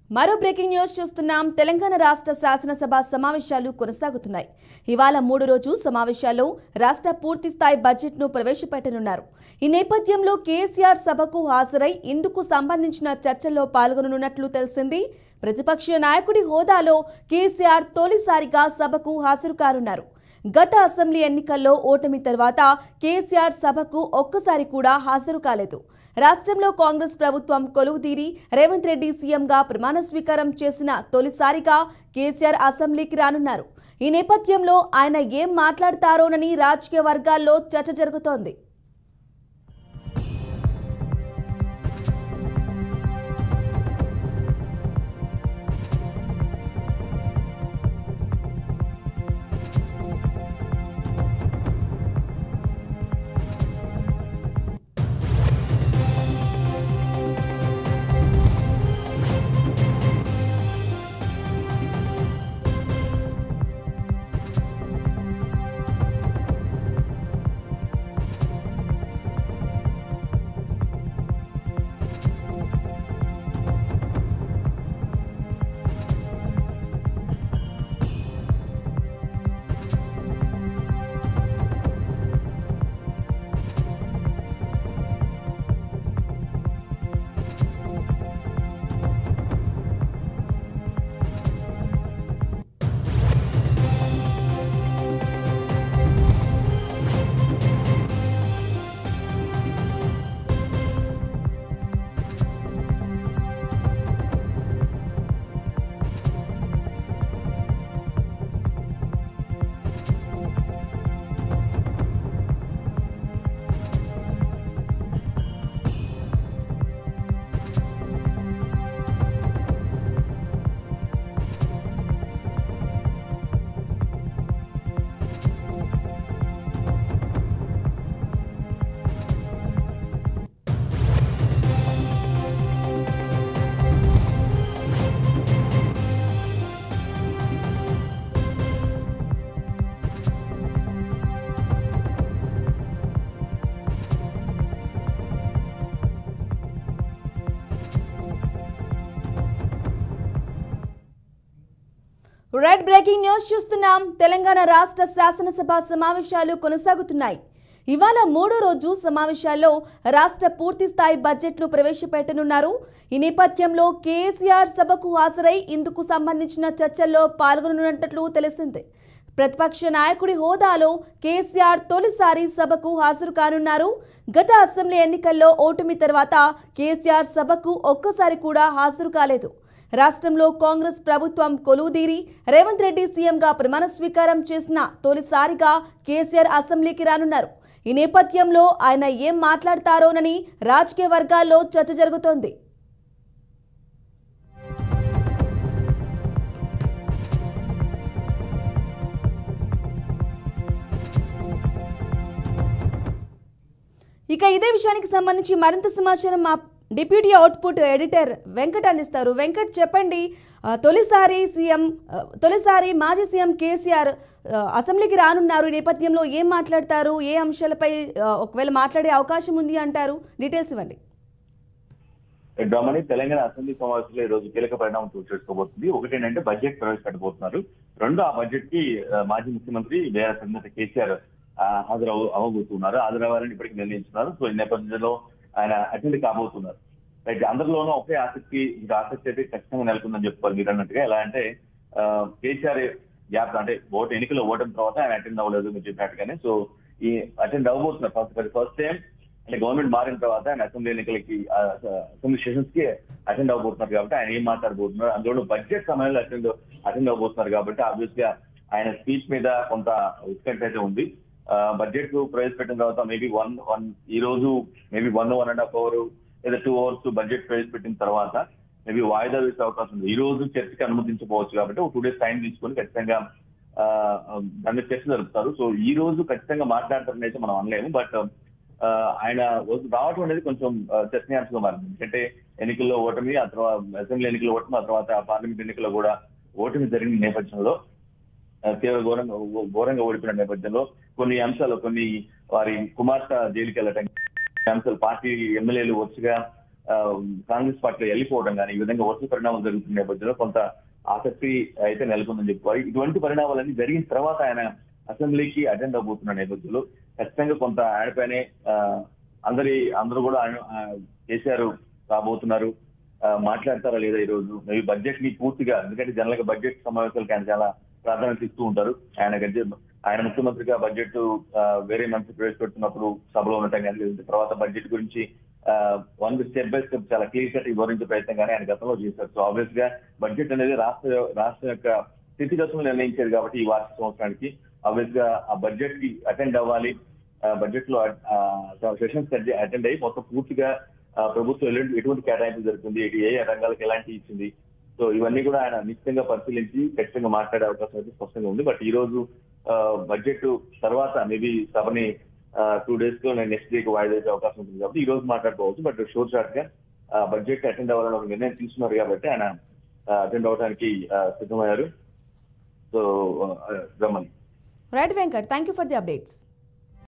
మరో breaking news చూస్తున్నాం తెలంగాణ రాష్ట్ర శాసనసభ సమావేశాలు కొనసాగుతున్నాయి ఇవాళ మూడు రోజు సమావేశాల్లో రాష్ట్ర పూర్తి స్థాయి బడ్జెట్ ను ప్రవేశపెట్టనున్నారు ఈ నేపథ్యంలో కేసీఆర్ సభకు హాజరై ఇందుకు సంబంధించిన చర్చల్లో పాల్గొననున్నట్లు తెలిసింది ప్రతిపక్ష నాయకుడి హోదాలో కేసీఆర్ తొలిసారిగా సభకు హాజరు కానున్నారు గత అసెంబ్లీ ఎన్నికల్లో ఓటమి తర్వాత కేసీఆర్ సభకు ఒక్కసారి కూడా హాజరు కాలేదు రాష్ట్రంలో కాంగ్రెస్ ప్రభుత్వం కొలువుదీరి రేవంత్ రెడ్డి సీఎంగా ప్రమాణ స్వీకారం చేసిన తొలిసారిగా కేసీఆర్ అసెంబ్లీకి రానున్నారు ఈ నేపథ్యంలో ఆయన ఏం మాట్లాడతారోనని రాజకీయ వర్గాల్లో చర్చ జరుగుతోంది రెడ్ బ్రేకింగ్ న్యూస్ చూస్తున్నాం తెలంగాణ రాష్ట్ర శాసనసభ సమావేశాలు కొనసాగుతున్నాయి ఇవాళ మూడో రోజు సమావేశాల్లో రాష్ట్ర పూర్తి స్థాయి బడ్జెట్ ను ప్రవేశపెట్టనున్నారు ఈ నేపథ్యంలో కేసీఆర్ సభకు హాజరై ఇందుకు సంబంధించిన చర్చల్లో పాల్గొననున్నట్లు తెలిసింది ప్రతిపక్ష నాయకుడి హోదాలో కేసీఆర్ తొలిసారి సభకు హాజరు కానున్నారు గత అసెంబ్లీ ఎన్నికల్లో ఓటమి తర్వాత కేసీఆర్ సభకు ఒక్కసారి కూడా హాజరు కాలేదు రాష్ట్రంలో కాంగ్రెస్ ప్రభుత్వం కొలువుదీరి రేవంత్ రెడ్డి సీఎంగా ప్రమాణ స్వీకారం చేసిన తొలిసారిగా కేసీఆర్ అసెంబ్లీకి రానున్నారు ఈ నేపథ్యంలో ఆయన ఏం మాట్లాడతారోనని రాజకీయ వర్గాల్లో చర్చ జరుగుతోంది ఇక ఇదే విషయానికి సంబంధించి మరింత సమాచారం మా డిప్యూటీ అవుట్పుట్ ఎడిటర్ వెంకట్ అందిస్తారు వెంకట్ చెప్పండి ఆ, తొలిసారి సీఎం ఆ, తొలిసారి మాజీ సీఎం కేసీఆర్ ఆ, అసెంబ్లీకి రానున్నారు ఈ నేపథ్యంలో ఏం మాట్లాడతారు ఏ అంశాలపై ఆ, ఒకవేళ మాట్లాడే అవకాశం ఉంది అంటారు డీటెయిల్స్ ఇవ్వండి రమణి తెలంగాణ అసెంబ్లీ సమావేశంలో ఈ రోజు కీలక పరిణామం చోటు చేసుకోబోతుంది ఒకటి ఏంటంటే బడ్జెట్ ప్రవేశపెట్టబోతున్నారు రెండు ఆ బడ్జెట్ కి ఆ, మాజీ ముఖ్యమంత్రి బీఆర్ఎస్ అధినేత కేసీఆర్ ఆ, హాజరు అవ- అవ్వబోతున్నారు హాజరవ్వాలని ఇప్పటికీ నిర్ణయించున్నారు సో ఈ నేపథ్యంలో ఆయన అటెండ్ కాబోతున్నారు రైట్ అందరిలోనూ ఒకే ఆసక్తి ఇది ఆసక్తి అయితే ఖచ్చితంగా నెలకొందని చెప్పుకోవాలి మీరు అన్నట్టుగా ఎలా అంటే ఆ, కేసీఆర్ గ్యాప్ అంటే ఓటు ఎన్నికల్లో ఓటమి తర్వాత ఆయన అటెండ్ అవ్వలేదు మీరు చెప్పినట్టుగానే సో ఈ అటెండ్ అవ్వబోతున్నారు ఫస్ట్ ఫస్ట్ టైం అంటే గవర్నమెంట్ మారిన తర్వాత ఆయన అసెంబ్లీ ఎన్నికలకి ఆ, అసెంబ్లీ సెషన్స్ కి అటెండ్ అవబోతున్నారు కాబట్టి ఆయన ఏం మాట్లాడబోతున్నారు అందులో బడ్జెట్ సమయంలో అటెండ్ అటెండ్ అవబోతున్నారు కాబట్టి ఆబ్వియస్ గా ఆయన స్పీచ్ మీద కొంత ఉత్కంఠ అయితే ఉంది బడ్జెట్ ప్రవేశపెట్టిన తర్వాత మేబీ వన్ వన్ ఈ రోజు maybe one one and half hour లేదా టూ అవర్స్ బడ్జెట్ ప్రవేశపెట్టిన తర్వాత మేబీ వాయిదా వేసే అవకాశం ఉంది ఈ రోజు చర్చకి అనుమతించకపోవచ్చు కాబట్టి ఒక టూ డేస్ టైం తీసుకొని ఖచ్చితంగా ఆ, దాని మీద చర్చ జరుపుతారు సో ఈ రోజు ఖచ్చితంగా మాట్లాడతారని అయితే మనం అనలేము బట్ ఆ, ఆయన వస్తు- రావటం అనేది కొంచెం ఆ, చర్చనీయాంశంగా మారింది ఎందుకంటే ఎన్నికల్లో ఓటమి ఆ తర్వాత అసెంబ్లీ ఎన్నికల్లో ఓటమి ఆ తర్వాత పార్లమెంట్ ఎన్నికల్లో కూడా ఓటమి జరిగిన నేపథ్యంలో ఆ, తీవ్ర ఘోరంగా ఘోరంగా ఓడిపోయిన నేపథ్యంలో కొన్ని అంశాలు కొన్ని వారి కుమార్తె జైలుకి వెళ్ళటం ఈ అంశాలు పార్టీ ఎమ్మెల్యేలు వరుసగా ఆ, కాంగ్రెస్ పార్టీలో వెళ్ళిపోవడం కానీ ఈ విధంగా వరుస పరిణామాలు జరుగుతున్న నేపథ్యంలో కొంత ఆసక్తి అయితే నెలకొందని చెప్పుకోవాలి ఇటువంటి పరిణామాలన్నీ జరిగిన తర్వాత ఆయన అసెంబ్లీకి అటెండ్ అవబోతున్న నేపథ్యంలో ఖచ్చితంగా కొంత ఆయనపైనే ఆ, అందరి అందరూ కూడా ఆయన ఆ, కేసీఆర్ రాబోతున్నారు ఆ, మాట్లాడతారా లేదా ఈ రోజు మేబీ బడ్జెట్ ని పూర్తిగా ఎందుకంటే జనరల్ గా బడ్జెట్ సమావేశాలకు ఆయన చాలా ప్రాధాన్యత ఇస్తూ ఉంటారు ఆయన గడ్జె ఆయన ముఖ్యమంత్రిగా బడ్జెట్ ఆ, వేరే మంత్రి ప్రవేశపెడుతున్నప్పుడు సభలో ఉండటం కానీ లేదంటే తర్వాత బడ్జెట్ గురించి వన్ స్టెప్ బై స్టెప్ చాలా క్లియర్ కట్ వివరించే ప్రయత్నం కానీ ఆయన గతంలో చేశారు సో ఆబ్వియస్ గా బడ్జెట్ అనేది రాష్ట్ర రాష్ట్రం యొక్క స్థితిగతులు నిర్ణయించేది కాబట్టి ఈ వార్షిక సంవత్సరానికి ఆబ్వియస్ గా ఆ బడ్జెట్ కి అటెండ్ అవ్వాలి బడ్జెట్ లో సెషన్స్ అటెండ్ అయ్యి మొత్తం పూర్తిగా ఆ, ప్రభుత్వం ఎలాంటి- ఎటువంటి కేటాయింపు జరుగుతుంది ఇది ఏ రంగాలకు ఎలాంటి ఇచ్చింది సో ఇవన్నీ కూడా ఆయన నిశ్చితంగా పరిశీలించి ఖచ్చితంగా మాట్లాడే అవకాశం అయితే స్పష్టంగా ఉంది బట్ ఈ రోజు బడ్జెట్ తర్వాత మేబీ సభని టూ డేస్ లో నేను నెక్స్ట్ డేకి వాయిదా వేసే అవకాశం ఉంటుంది కాబట్టి ఈ రోజు మాట్లాడుకోవచ్చు బట్ షోర్ షార్ట్ గా బడ్జెట్ అటెండ్ అవ్వాలని ఒక నిర్ణయం తీసుకున్నారు కాబట్టి ఆయన అటెండ్ అవడానికి ఆ, సిద్ధమయ్యారు సో గమని right Venkat thank you for the updates